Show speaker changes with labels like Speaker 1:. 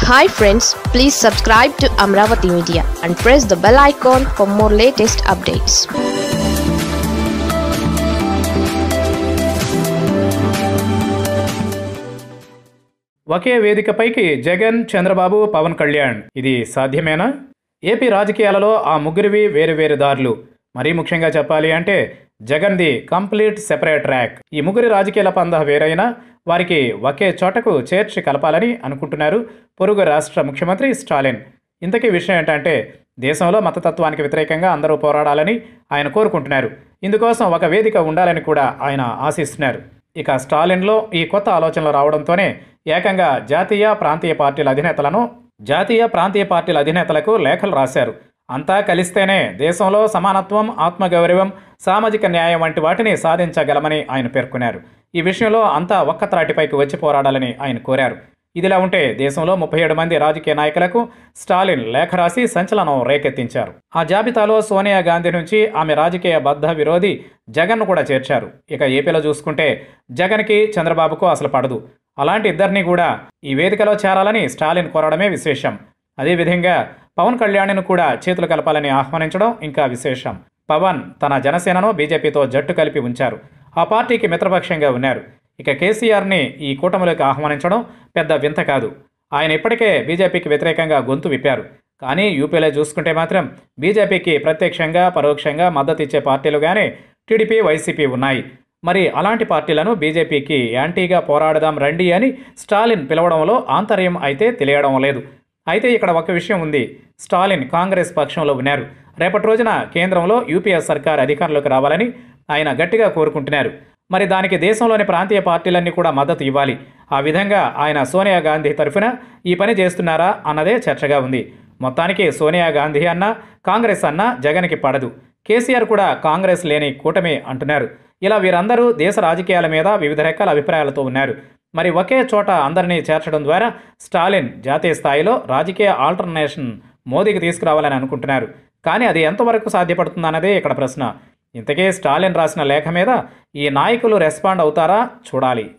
Speaker 1: hi friends please subscribe to Amaravati media and press the bell icon for more latest updates
Speaker 2: ఒకే వేదికపైకి జగన్ చంద్రబాబు పవన్ కళ్యాణ్ ఇది సాధ్యమేనా AP రాజకీయాలలో ఆ ముగ్గురివి వేరు వేరు దారులు మరీ ముఖ్యంగా చెప్పాలి అంటే జగన్ది కంప్లీట్ సెపరేట్ ట్రాక్ ఈ ముగ్గురి రాజకీయాల పంద వేరైనా వారికి ఒకే చోటకు చేర్చి కలపాలని అనుకుంటున్నారు పొరుగు రాష్ట్ర ముఖ్యమంత్రి స్టాలిన్ ఇంతకీ విషయం ఏంటంటే దేశంలో మతతత్వానికి వ్యతిరేకంగా అందరూ పోరాడాలని ఆయన కోరుకుంటున్నారు ఇందుకోసం ఒక వేదిక ఉండాలని కూడా ఆయన ఆశిస్తున్నారు ఇక స్టాలిన్లో ఈ కొత్త ఆలోచనలు రావడంతోనే ఏకంగా జాతీయ ప్రాంతీయ పార్టీల అధినేతలను జాతీయ ప్రాంతీయ పార్టీల అధినేతలకు లేఖలు రాశారు అంతా కలిస్తేనే దేశంలో సమానత్వం ఆత్మగౌరవం సామాజిక న్యాయం వంటి వాటిని సాధించగలమని ఆయన పేర్కొన్నారు ఈ విషయంలో అంతా ఒక్క త్రాటిపైకి వచ్చి పోరాడాలని ఆయన కోరారు ఇదిలా ఉంటే దేశంలో ముప్పై ఏడు మంది రాజకీయ నాయకులకు స్టాలిన్ లేఖ రాసి సంచలనం రేకెత్తించారు ఆ జాబితాలో సోనియా గాంధీ నుంచి ఆమె రాజకీయ బద్ధ విరోధి జగన్ను కూడా చేర్చారు ఇక ఏపీలో చూసుకుంటే జగన్కి చంద్రబాబుకు అసలు పడదు అలాంటి ఇద్దరిని కూడా ఈ వేదికలో చేరాలని స్టాలిన్ కోరడమే విశేషం అదేవిధంగా పవన్ కళ్యాణ్ను కూడా చేతులు కలపాలని ఆహ్వానించడం ఇంకా విశేషం పవన్ తన జనసేనను బీజేపీతో జట్టు కలిపి ఉంచారు ఆ పార్టీకి మిత్రపక్షంగా ఉన్నారు ఇక కేసీఆర్ని ఈ కూటమిలోకి ఆహ్వానించడం పెద్ద వింత కాదు ఆయన ఇప్పటికే బీజేపీకి వ్యతిరేకంగా గొంతు విప్పారు కానీ యూపీలో చూసుకుంటే మాత్రం బీజేపీకి ప్రత్యక్షంగా పరోక్షంగా మద్దతు ఇచ్చే పార్టీలుగానే టీడీపీ వైసీపీ ఉన్నాయి మరి అలాంటి పార్టీలను బీజేపీకి యాంటీగా పోరాడదాం రండి అని స్టాలిన్ పిలవడంలో ఆంతర్యం అయితే తెలియడం లేదు అయితే ఇక్కడ ఒక విషయం ఉంది స్టాలిన్ కాంగ్రెస్ పక్షంలో ఉన్నారు రేపటి రోజున కేంద్రంలో యూపీఏ సర్కార్ అధికారంలోకి రావాలని ఆయన గట్టిగా కోరుకుంటున్నారు మరి దానికి దేశంలోని ప్రాంతీయ పార్టీలన్నీ కూడా మద్దతు ఇవ్వాలి ఆ విధంగా ఆయన సోనియా గాంధీ తరఫున ఈ పని చేస్తున్నారా అన్నదే చర్చగా ఉంది మొత్తానికి సోనియా గాంధీ అన్న కాంగ్రెస్ అన్న జగన్కి పడదు కేసీఆర్ కూడా కాంగ్రెస్ లేని కూటమి అంటున్నారు ఇలా వీరందరూ దేశ రాజకీయాల మీద వివిధ రకాల అభిప్రాయాలతో ఉన్నారు మరి ఒకే చోట అందరినీ చేర్చడం ద్వారా స్టాలిన్ జాతీయ స్థాయిలో రాజకీయ ఆల్టర్నేషన్ మోదీకి తీసుకురావాలని అనుకుంటున్నారు కానీ అది ఎంతవరకు సాధ్యపడుతుందన్నదే ఇక్కడ ప్రశ్న ఇంతకే స్టాలిన్ రాసిన లేఖ మీద ఈ నాయకులు రెస్పాండ్ అవుతారా చూడాలి